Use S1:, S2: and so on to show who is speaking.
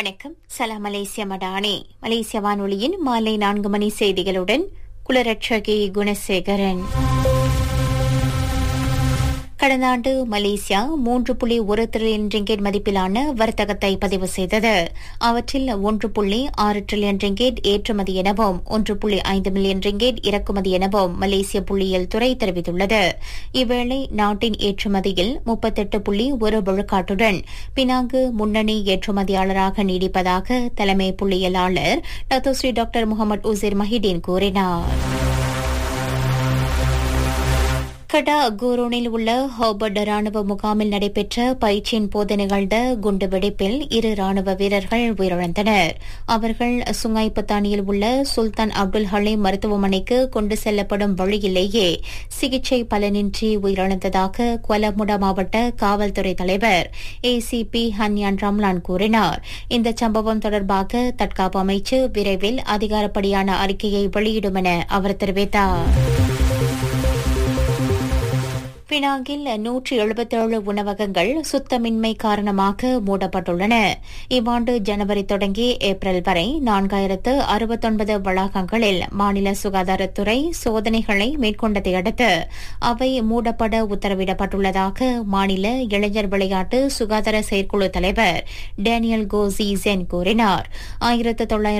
S1: வணக்கம் சலாம் மலேசிய மடானே மலேசிய வானொலியின் மாலை நான்கு மணி செய்திகளுடன் குலரட்சகி குணசேகரன் கடந்த ஆண்டு மலேசியா மூன்று புள்ளி ஒரு டிரில்லியன் ரிங்கெட் மதிப்பிலான வர்த்தகத்தை பதிவு செய்தது அவற்றில் ஒன்று புள்ளி ஆறு டிரில்லியன் ரிங்கெட் ஏற்றுமதி எனவும் ஒன்று புள்ளி ஐந்து மில்லியன் ரிங்கெட் இறக்குமதி எனவும் மலேசிய புள்ளியியல் துறை தெரிவித்துள்ளது இவ்வேளை நாட்டின் ஏற்றுமதியில் முப்பத்தெட்டு புள்ளி ஒரு விழுக்காட்டுடன் பினாங்கு முன்னணி ஏற்றுமதியாளராக நீடிப்பதாக தலைமை புள்ளியியலாளர் Dato' Sri doctor Mohamed Uzir Mahidin கூறினார் கடா கூரோனில் உள்ள ஹோபர்ட் ராணுவ முகாமில் நடைபெற்ற பயிற்சியின் போது நிகழ்ந்த குண்டுவெடிப்பில் இரு ராணுவ வீரர்கள் உயிரிழந்தனர் அவர்கள் சுங்காய் பத்தானியில் உள்ள சுல்தான் அப்துல் ஹலீம் மருத்துவமனைக்கு கொண்டு செல்லப்படும் வழியிலேயே சிகிச்சை பலனின்றி உயிரிழந்ததாக கொலமுடா மாவட்ட காவல்துறை தலைவர் ஏசிபி ஹன்யான் ரம்லான் கூறினார் இந்த சம்பவம் தொடர்பாக தற்காப்பு அமைச்சு விரைவில் அதிகாரப்படியான அறிக்கையை வெளியிடும் என அவர் தெரிவித்தார் பினாங்கில் நூற்றி எழுபத்தேழு உணவகங்கள் சுத்தமின்மை காரணமாக மூடப்பட்டுள்ளன இவ்வாண்டு ஜனவரி தொடங்கி ஏப்ரல் வரை நான்காயிரத்து அறுபத்தொன்பது வளாகங்களில் மாநில சுகாதாரத்துறை சோதனைகளை மேற்கொண்டதை அடுத்து அவை மூடப்பட உத்தரவிடப்பட்டுள்ளதாக மாநில இளைஞர் விளையாட்டு சுகாதார செயற்குழு தலைவர் டேனியல் கோசி ஜென் கூறினார் ஆயிரத்து தொள்ளாயிரத்து